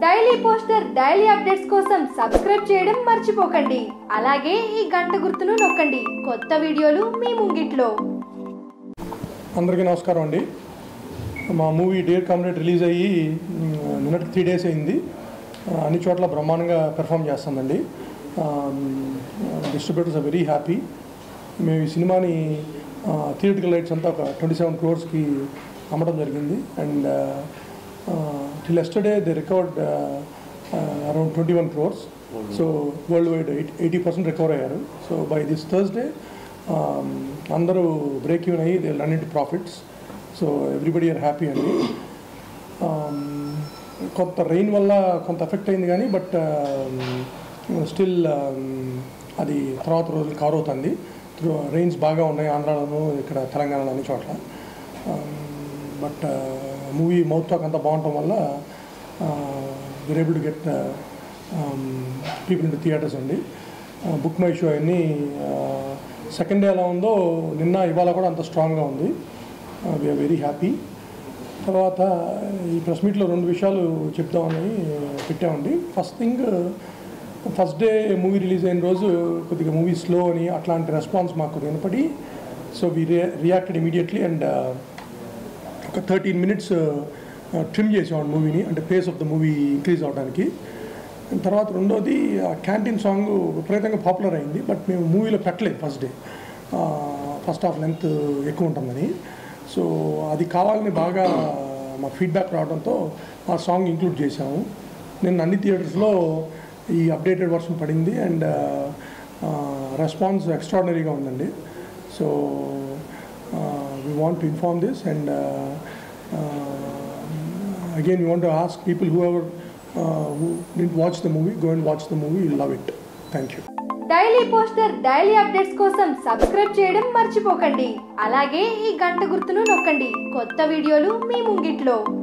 daily poster daily updates కోసం subscribe చేయడం మర్చిపోకండి అలాగే ఈ గంట గుర్తును నొక్కండి కొత్త వీడియోలు మీ ముంగిట్లో అందరికీ నమస్కారం అండి మా మూవీ డియర్ కామ్రేడ్ రిలీజ్ అయ్యి మ్, నిన్నటికి త్రీ డేస్ అయింది ఆ, అన్ని చోట్ల బ్రహ్మాండంగా పెర్ఫామ్ చేస్తుందండి డిస్ట్రిబ్యూటర్స్ ఆర్ వెరీ హ్యాపీ మేము ఈ సినిమాని థియేటికల్ రైట్స్ అంతా ఒక ట్వంటీ సెవెన్ క్రోర్స్కి అమ్మడం జరిగింది and till yesterday they recovered around twenty one crores so world wide eighty percent recover అయ్యారు సో బై దిస్ థర్స్డే అందరూ బ్రేక్ ఈవెన్ అయ్యి they run into profits so everybody are happy అండి Um, కొంత rain వల్ల కొంత ఎఫెక్ట్ అయింది కానీ but still అది తర్వాత రోజులు కవర్ అవుతుంది రెయిన్స్ బాగా ఉన్నాయి ఆంధ్రాలోను ఇక్కడ తెలంగాణలో అన్ని చోట్ల బట్ మూవీ మౌత్ టాక్ అంతా బాగుండటం వల్ల we're able to get people in theatres అండి బుక్ మై షో అన్ని సెకండ్ డే ఎలా ఉందో నిన్న ఇవాళ కూడా అంత స్ట్రాంగ్గా ఉంది వీఆర్ వెరీ హ్యాపీ తర్వాత ఈ ప్రెస్ మీట్లో రెండు విషయాలు చెప్దామని పెట్టామండి first thing first day movie release అయిన రోజు కొద్దిగా మూవీ స్లో అని అట్లాంటి రెస్పాన్స్ మాకు వినపడి so we reacted immediately and ఒక థర్టీన్ మినిట్స్ ట్రిమ్ చేసాం మూవీని అంటే pace of the movie increase అవడానికి తర్వాత రెండోది క్యాంటీన్ సాంగ్ విపరీతంగా పాపులర్ అయింది బట్ మేము మూవీలో పెట్టలేదు first day first half length ఎక్కువ ఉంటుందని సో అది కావాలని బాగా మా ఫీడ్బ్యాక్ రావడంతో ఆ సాంగ్ ఇంక్లూడ్ చేశాము నేను అన్ని థియేటర్స్లో ఈ అప్డేటెడ్ వర్షన్ పడింది అండ్ రెస్పాన్స్ ఎక్స్ట్రాడినరీగా ఉందండి so we want to inform this and again we want to ask people whoever uh, who didn't watch the movie go and watch the movie you'll love it thank you daily poster daily updates కోసం subscribe చేయడం మర్చిపోకండి అలాగే ఈ గంట గుర్తును నొక్కండి కొత్త వీడియోలు మీ ముంగిట్లో